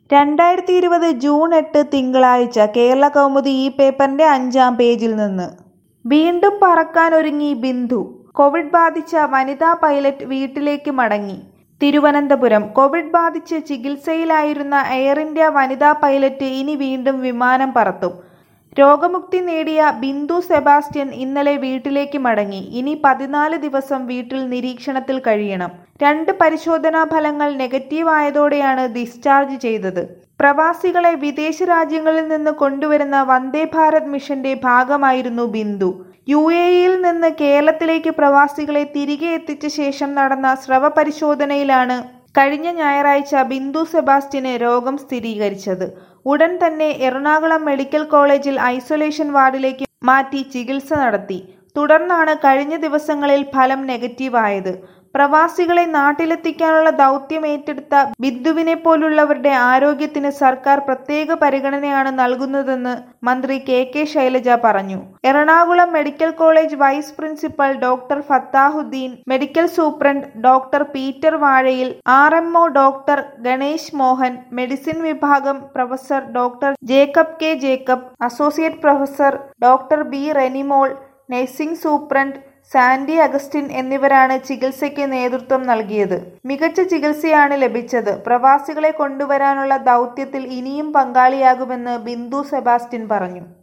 രണ്ടായിരത്തി ഇരുപത് ജൂൺ എട്ട് തിങ്കളാഴ്ച കേരള കൗമുദി ഈ പേപ്പറിന്റെ അഞ്ചാം പേജിൽ നിന്ന് വീണ്ടും പറക്കാനൊരുങ്ങി ബിന്ദു കോവിഡ് ബാധിച്ച വനിതാ പൈലറ്റ് വീട്ടിലേക്ക് മടങ്ങി തിരുവനന്തപുരം കോവിഡ് ബാധിച്ച് ചികിത്സയിലായിരുന്ന എയർ ഇന്ത്യ വനിതാ പൈലറ്റ് ഇനി വീണ്ടും വിമാനം പറത്തും രോഗമുക്തി നേടിയ ബിന്ദു സെബാസ്റ്റ്യൻ ഇന്നലെ വീട്ടിലേക്ക് മടങ്ങി ഇനി പതിനാല് ദിവസം വീട്ടിൽ നിരീക്ഷണത്തിൽ കഴിയണം രണ്ട് പരിശോധനാ ഫലങ്ങൾ നെഗറ്റീവ് ആയതോടെയാണ് ഡിസ്ചാർജ് ചെയ്തത് പ്രവാസികളെ വിദേശ രാജ്യങ്ങളിൽ നിന്ന് കൊണ്ടുവരുന്ന വന്ദേ ഭാരത് മിഷന്റെ ഭാഗമായിരുന്നു ബിന്ദു യു എയിൽ നിന്ന് കേരളത്തിലേക്ക് പ്രവാസികളെ തിരികെ എത്തിച്ച ശേഷം നടന്ന സ്രവ പരിശോധനയിലാണ് കഴിഞ്ഞ ഞായറാഴ്ച ബിന്ദു സെബാസ്റ്റ്യന് രോഗം സ്ഥിരീകരിച്ചത് ഉടൻ തന്നെ എറണാകുളം മെഡിക്കൽ കോളേജിൽ ഐസൊലേഷൻ വാർഡിലേക്ക് മാറ്റി ചികിത്സ നടത്തി തുടർന്നാണ് കഴിഞ്ഞ ദിവസങ്ങളിൽ ഫലം നെഗറ്റീവ് ആയത് പ്രവാസികളെ നാട്ടിലെത്തിക്കാനുള്ള ദൗത്യം ഏറ്റെടുത്ത ബിന്ദുവിനെ പോലുള്ളവരുടെ ആരോഗ്യത്തിന് സർക്കാർ പ്രത്യേക പരിഗണനയാണ് നൽകുന്നതെന്ന് മന്ത്രി കെ കെ ശൈലജ പറഞ്ഞു Ernakulam medical college vice principal doctor Fathahudeen medical superintendent doctor Peter Vazhayil R MO doctor Ganesh Mohan medicine വിഭാഗം professor doctor Jacob K Jacob associate professor doctor B Renimol nursing superintendent Sandy Augustin എന്നിവരാണ് ചികിത്സയ്ക്ക് നേതൃത്വം നൽകിയത് മികച്ച ചികിത്സയാണ് ലഭിച്ചത് പ്രവാസികളെ കൊണ്ടുവരാനുള്ള ദൗത്യത്തിൽ ഇനിയും പങ്കാളിയാകുമെന്ന് ബിന്ദു സെബാസ്റ്റ്യൻ പറഞ്ഞു